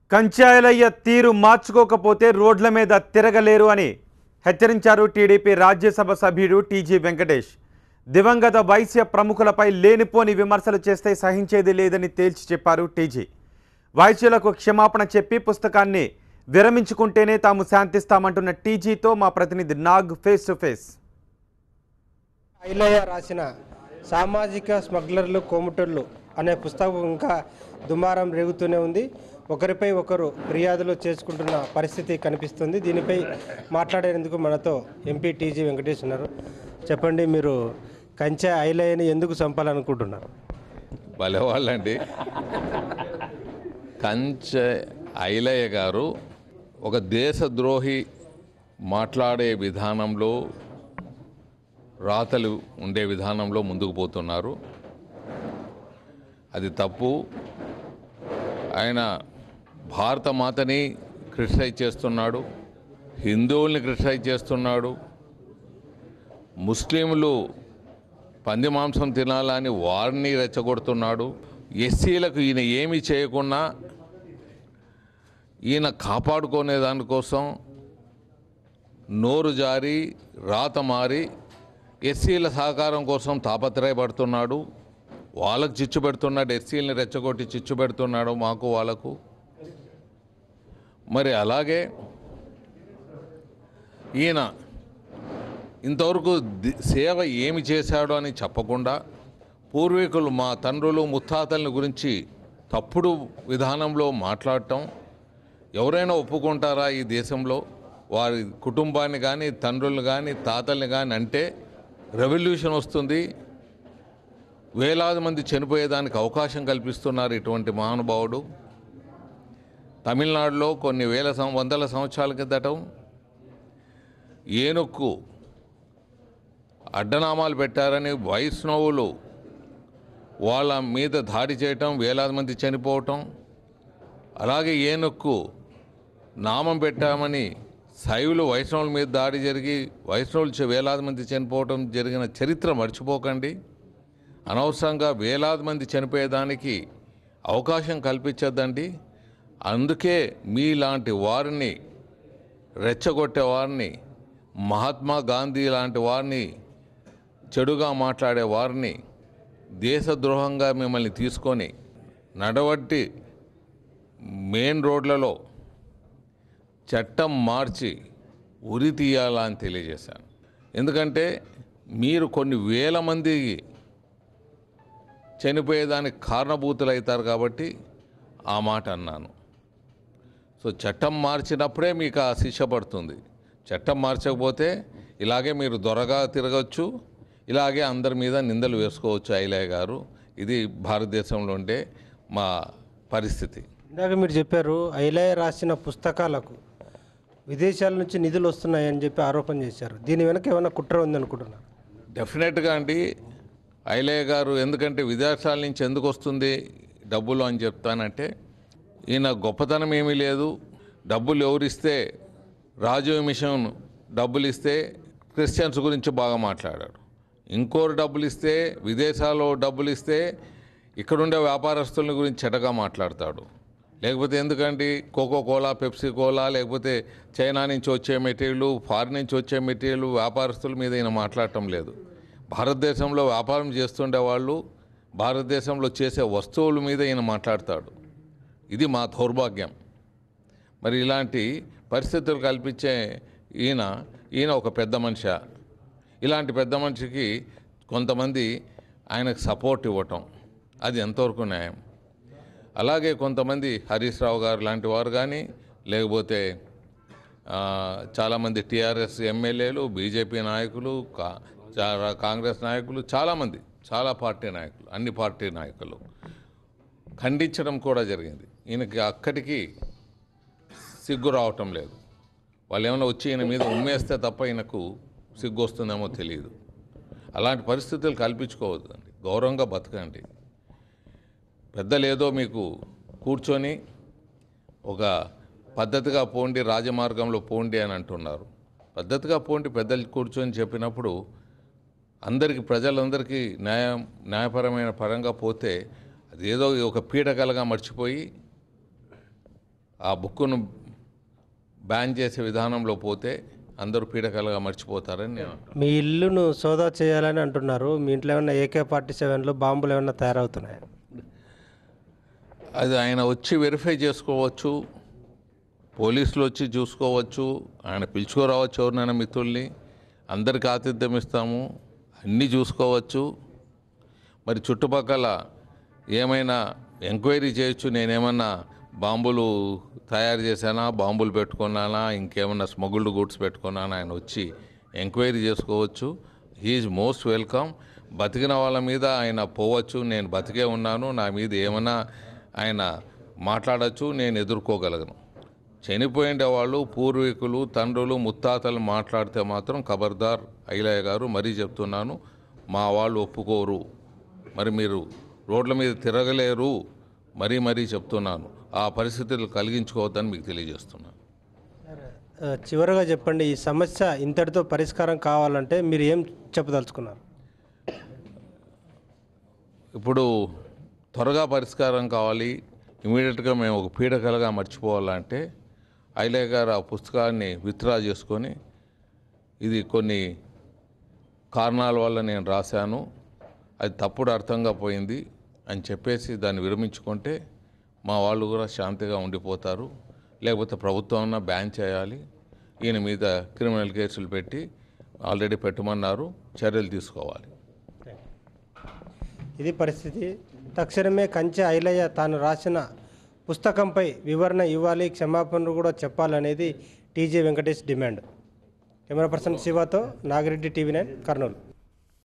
కంచాయలయ్య తీరు మార్చుకోకపోతే రోడ్ల మీద తిరగలేరు అని హెచ్చరించారు టీడీపీ రాజ్యసభ సభ్యుడు టీజీ వెంకటేష్ దివంగత వైశ్య ప్రముఖులపై లేనిపోని విమర్శలు చేస్తే సహించేది లేదని తేల్చి చెప్పారు టీజీ వైశ్యులకు క్షమాపణ చెప్పి పుస్తకాన్ని విరమించుకుంటేనే తాము శాంతిస్తామంటున్న టీజీతో మా ప్రతినిధి Nag face to face Ilaiah రాసిన సామాజిక స్మగ్లర్లు కోముటోళ్ళు అనే పుస్తకం ఇంకా దుమారం రేగుతూనే ఉంది ఒకరిపై ఒకరు ఫిర్యాదులు చేసుకుంటున్న పరిస్థితి కనిపిస్తుంది దీనిపై మాట్లాడేందుకు మనతో ఎంపీ టీజీ వెంకటేష్ ఉన్నారు చెప్పండి మీరు కంచె ఐలయ్యని ఎందుకు చంపాలనుకుంటున్నారు భలేవాళ్ళండి కంచె ఐలయ్య గారు ఒక దేశద్రోహి మాట్లాడే విధానంలో రాతలు ఉండే విధానంలో ముందుకు పోతున్నారు అది తప్పు ఆయన భారత మాతని క్రిటిసైజ్ చేస్తున్నాడు హిందువుల్ని క్రిటిసైజ్ చేస్తున్నాడు ముస్లింలు పంది మాంసం తినాలని వారిని రెచ్చగొడుతున్నాడు ఎస్సీలకు ఈయన ఏమీ చేయకుండా ఈయన కాపాడుకునే దానికోసం నోరు జారి రాత మారి ఎస్సీల సహకారం కోసం తాపత్రయపడుతున్నాడు వాళ్ళకు చిచ్చు పెడుతున్నాడు ఎస్సీలని రెచ్చగొట్టి చిచ్చు పెడుతున్నాడు మాకు వాళ్ళకు మరి అలాగే ఈయన ఇంతవరకు ది- సేవ ఏమి చేశాడు అని చెప్పకుండా పూర్వీకులు మా తండ్రులు ముత్తాతల్ని గురించి తప్పుడు విధానంలో మాట్లాడటం ఎవరైనా ఒప్పుకుంటారా ఈ దేశంలో వారి కుటుంబాన్ని కానీ తండ్రులు కానీ తాతల్ని కానీ అంటే రెవల్యూషన్ వస్తుంది వేలాది మంది చనిపోయేదానికి అవకాశం కల్పిస్తున్నారు ఇటువంటి మహానుభావుడు తమిళనాడులో కొన్ని వేల సం వందల సంవత్సరాల కిందటం ఏనుక్కు అడ్డనామాలు పెట్టారని వైష్ణవులు వాళ్ళ మీద దాడి చేయటం వేలాది మంది చనిపోవటం అలాగే ఏనుక్కు నామం పెట్టామని శైవులు వైష్ణవుల మీద దాడి జరిగి వైష్ణవులు చ- వేలాది మంది చనిపోవటం జరిగిన చరిత్ర మర్చిపోకండి అనవసరంగా వేలాది మంది చనిపోయేదానికి అవకాశం కల్పించద్దండి అందుకే మీలాంటి వారిని రెచ్చగొట్టే వారిని మహాత్మా గాంధీ లాంటి వారిని చెడుగా మాట్లాడే వారిని దేశద్రోహంగా మిమ్మల్ని తీసుకొని నడవట్టి మెయిన్ రోడ్లలో చట్టం మార్చి ఉరి తీయాలా అని తెలియజేశాను ఎందుకంటే మీరు కొన్ని వేల మంది చనిపోయేదానికి కారణభూతులు అవుతారు కాబట్టి ఆ మాట అన్నాను సో చట్టం మార్చినప్పుడే మీకు ఆ శిక్ష పడుతుంది చట్టం మార్చకపోతే ఇలాగే మీరు దొరగా తిరగచ్చు ఇలాగే అందరి మీద నిందలు వేసుకోవచ్చు ఐలయ్య గారు ఇది భారతదేశంలో ఉండే మా పరిస్థితి ఇందాక మీరు చెప్పారు ఐలయ్య రాసిన పుస్తకాలకు విదేశాల నుంచి నిధులు వస్తున్నాయని చెప్పి ఆరోపణ చేశారు దీని వెనక ఏమైనా కుట్ర ఉందనుకుంటున్నారు డెఫినెట్గా అండి ఐలయ్య గారు ఎందుకంటే విదేశాల నుంచి ఎందుకు వస్తుంది డబ్బులు అని చెప్తానంటే ఈయన గొప్పతనం ఏమీ లేదు డబ్బులు ఎవరిస్తే రాజీవ్ మిషన్ డబ్బులు ఇస్తే క్రిస్టియన్స్ గురించి బాగా మాట్లాడాడు ఇంకోరు డబ్బులు ఇస్తే విదేశాల్లో డబ్బులు ఇస్తే ఇక్కడుండే వ్యాపారస్తుల గురించి చెడ్డగా మాట్లాడతాడు లేకపోతే ఎందుకంటే కోకో కోలా పెప్సీ కోలా లేకపోతే చైనా నుంచి వచ్చే మెటీరియల్ ఫారిన్ నుంచి వచ్చే మెటీరియల్ వ్యాపారస్తుల మీద ఈయన మాట్లాడటం లేదు భారతదేశంలో వ్యాపారం చేస్తుండే వాళ్ళు భారతదేశంలో చేసే వస్తువుల మీద ఈయన మాట్లాడతాడు ఇది మా దౌర్భాగ్యం మరి ఇలాంటి పరిస్థితులు కల్పించే ఈయన ఈయన ఒక పెద్ద మనిషి ఇలాంటి పెద్ద మనిషికి కొంతమంది ఆయనకు సపోర్ట్ ఇవ్వటం అది ఎంతవరకు న్యాయం అలాగే కొంతమంది హరీష్ రావు గారు లాంటి వారు కానీ లేకపోతే ఆ, చాలామంది టీఆర్ఎస్ ఎమ్మెల్యేలు బీజేపీ నాయకులు కా చాలా కాంగ్రెస్ నాయకులు చాలామంది చాలా పార్టీ నాయకులు అన్ని పార్టీ నాయకులు ఖండించడం కూడా జరిగింది ఈయనకి అక్కడికి సిగ్గు రావటం లేదు వాళ్ళు ఏమైనా వచ్చి ఈయన మీద ఉమ్మేస్తే తప్ప ఈయనకు సిగ్గు వస్తుందేమో తెలియదు అలాంటి పరిస్థితులు కల్పించుకోవద్దండి గౌరవంగా బతకండి పెద్దలు ఏదో మీకు కూర్చొని ఒక పద్ధతిగా పోండి రాజమార్గంలో పోండి అని అంటున్నారు పద్ధతిగా పోండి పెద్దలు కూర్చొని చెప్పినప్పుడు అందరికీ ప్రజలందరికీ న్యాయం న్యాయపరమైన పరంగా పోతే అది ఏదో ఒక పీడకలగా మర్చిపోయి ఆ బుక్కును బ్యాన్ చేసే విధానంలో పోతే అందరూ పీడకలుగా మర్చిపోతారని నేను అంటున్నాను. మీ ఇల్లును సోదా చేయాలని అంటున్నారు మీ ఇంట్లో ఏమైనా ఏకే ఫార్టీ సెవెన్లో బాంబులు ఏమైనా తయారవుతున్నాయి అది ఆయన వచ్చి వెరిఫై చేసుకోవచ్చు పోలీసులు వచ్చి చూసుకోవచ్చు ఆయన పిలుచుకోరావచ్చు ఎవరినైనా మిత్రుల్ని అందరికి ఆతిథ్యం ఇస్తాము అన్నీ చూసుకోవచ్చు మరి చుట్టుపక్కల ఏమైనా ఎంక్వైరీ చేయొచ్చు నేనేమన్నా బాంబులు తయారు చేశానా బాంబులు పెట్టుకున్నానా ఇంకేమన్నా స్మగుల్డ్ గుడ్స్ పెట్టుకున్నానా ఆయన వచ్చి ఎంక్వైరీ చేసుకోవచ్చు హీఈస్ మోస్ట్ వెల్కమ్ బతికిన వాళ్ళ మీద ఆయన పోవచ్చు నేను బతికే ఉన్నాను నా మీద ఏమైనా ఆయన మాట్లాడచ్చు నేను ఎదుర్కోగలను చనిపోయిండే వాళ్ళు పూర్వీకులు తండ్రులు ముత్తాతలు మాట్లాడితే మాత్రం ఖబర్దార్ ఐలయ్య గారు మరీ చెప్తున్నాను మా వాళ్ళు ఒప్పుకోరు మరి మీరు రోడ్ల మీద తిరగలేరు మరీ మరీ చెప్తున్నాను ఆ పరిస్థితులు కలిగించుకోవద్దని మీకు తెలియజేస్తున్నాను ఆ, చివరగా చెప్పండి ఈ సమస్య ఇంతటితో పరిష్కారం కావాలంటే మీరు ఏం చెప్పదలుచుకున్నారు ఇప్పుడు త్వరగా పరిష్కారం కావాలి ఇమీడియట్గా మేము ఒక పీడకలుగా మర్చిపోవాలంటే ఐలయ్య గారు ఆ పుస్తకాన్ని విత్డ్రా చేసుకొని ఇది కొన్ని కారణాల వల్ల నేను రాశాను అది తప్పుడు అర్థంగా పోయింది అని చెప్పేసి దాన్ని విరమించుకుంటే మా వాళ్ళు కూడా శాంతిగా ఉండిపోతారు లేకపోతే ప్రభుత్వం బ్యాన్ చేయాలి ఈయన మీద క్రిమినల్ కేసులు పెట్టి ఆల్రెడీ పెట్టమన్నారు చర్యలు తీసుకోవాలి ఇది పరిస్థితి తక్షణమే కంచె ఐలయ్య తాను రాసిన పుస్తకంపై వివరణ ఇవ్వాలి క్షమాపణలు కూడా చెప్పాలనేది TJ Venkatesh demand camera person శివతో నాగిరెడ్డి టీవీ నైన్ కర్నూలు